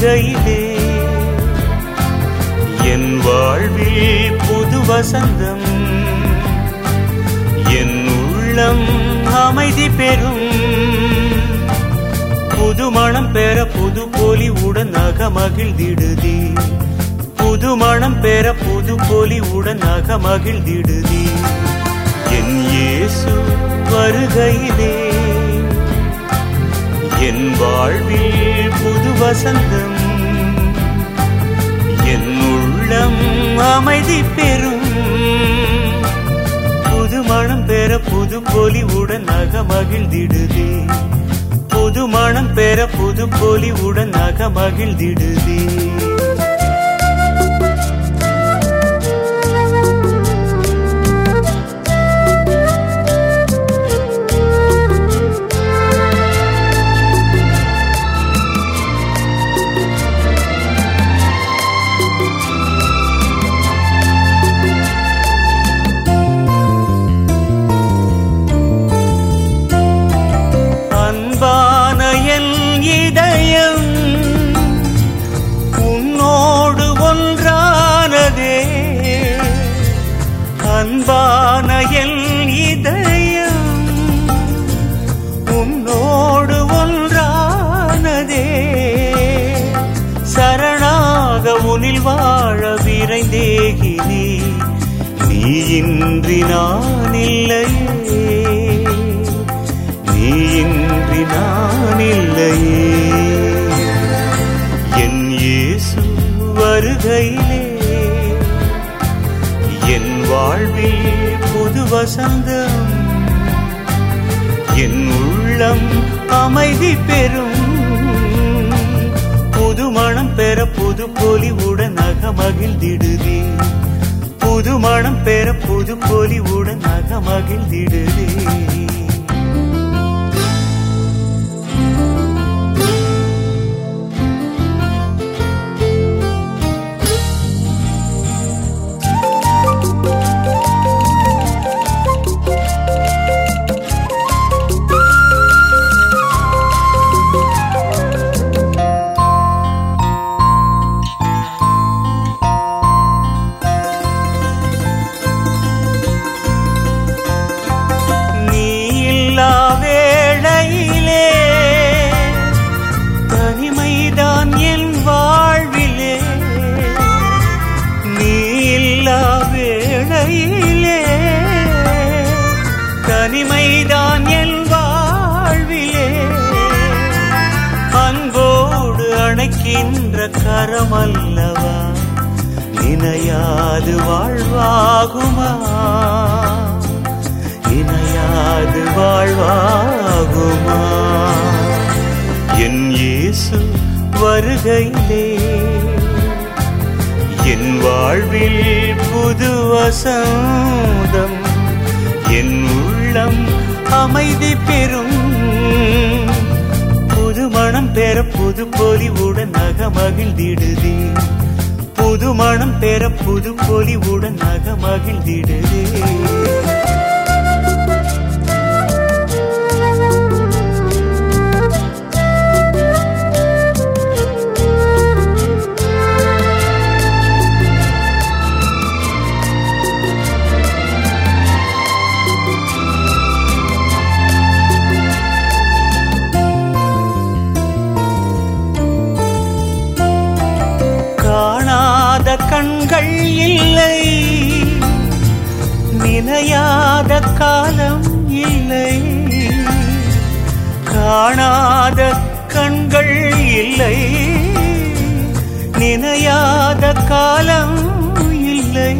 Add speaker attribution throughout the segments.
Speaker 1: வருகையிலே என் வாழ்வில் புது வசந்தம் என் உள்ளம் அமைதி பெறும் புது மணம் பெற புது பொலிவுடன் அகமகிழ்ந்திடுதி புது மணம் பெற புது பொலிவுடன் அகமகிழ்ந்திடுதி என் இயேசு வருகையிலே என் வாழ்வில் புது வசந்தம் என் உள்ளம் அமைதி பெறும் புது மணம் பெற புது பொலிவுடன் அகமகிழ்ந்திடுதே புது மணம் பெற புது பொலிவுடன் அகமகிழ்ந்திடுதே அன்பான என் இதயம் உன்னோடு ஒன்றானதே அன்பான என் இதயம் உன்னோடு ஒன்றானதே சரணாக உனில் வாழ விரைந்தேகினே நீ இன்றி நான் இல்லையே நீ இன்றி நான் இல்லையே என் இயேசு வருகையிலே என் வாழ்வில் புது வசந்தம் என் உள்ளம் அமைதி பெறும் புது மணம் பெற புது பொலிவுடன் அகமகிழ்ந்திடுதே புது மணம் பெற புது பொலிவுடன் அகமகிழ்ந்திடுதே நீ இல்லா வேளையிலே தனிமைதான் என் வாழ்விலே நீ இல்லா வேளையிலே தனிமைதான் என் வாழ்விலே அன்போடு அணைக்கின்ற கரமல்லவா நினையாது வாழ்வாகுமா இணையாது வாழ்வாகுமா என் இயேசு வருகையிலே என் வாழ்வில் புது வசந்தம் என் உள்ளம் அமைதி பெறும் புது மணம் பெற புது பொலிவுடன் அகமகிழ்ந்திடுதே புது மணம் பெற புது பொலிவுடன் அகமகிழ்ந்திடுதே காணாத கண்கள் இல்லை நினையாத காலம் இல்லை காணாத கண்கள் இல்லை நினையாத காலம் இல்லை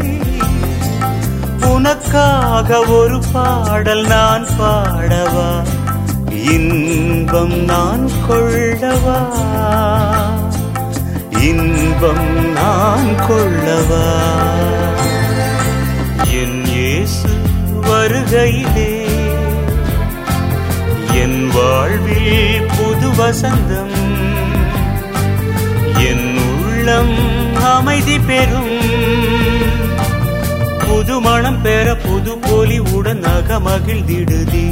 Speaker 1: உனக்காக ஒரு பாடல் நான் பாடவா இன்பம் நான் கொள்ளவா இன்பம் நான் கொள்ளவா என் இயேசு வருகையிலே என் வாழ்வில் புது வசந்தம் என் உள்ளம் அமைதி பெறும் புது மணம் பெற புது பொலிவுடன் அகமகிழ்ந்திடுதே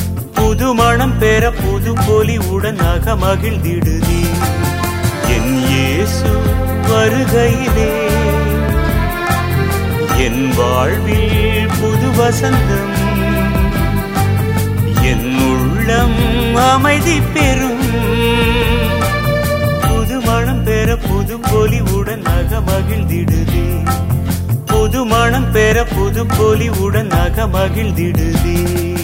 Speaker 1: புது மணம் பெற புது பொலிவுடன் அகமகிழ்ந்திடுதே என் இயேசு வருகையிலே என் வாழ்வில் புது வசந்தம் என் உள்ளம் அமைதி பெறும் புது மனம் பெற புது பொலிவுடன் நக மகிழ்ந்திடுதே புது மனம் பெற புது பொலிவுடன் நக மகிழ்ந்திடுதே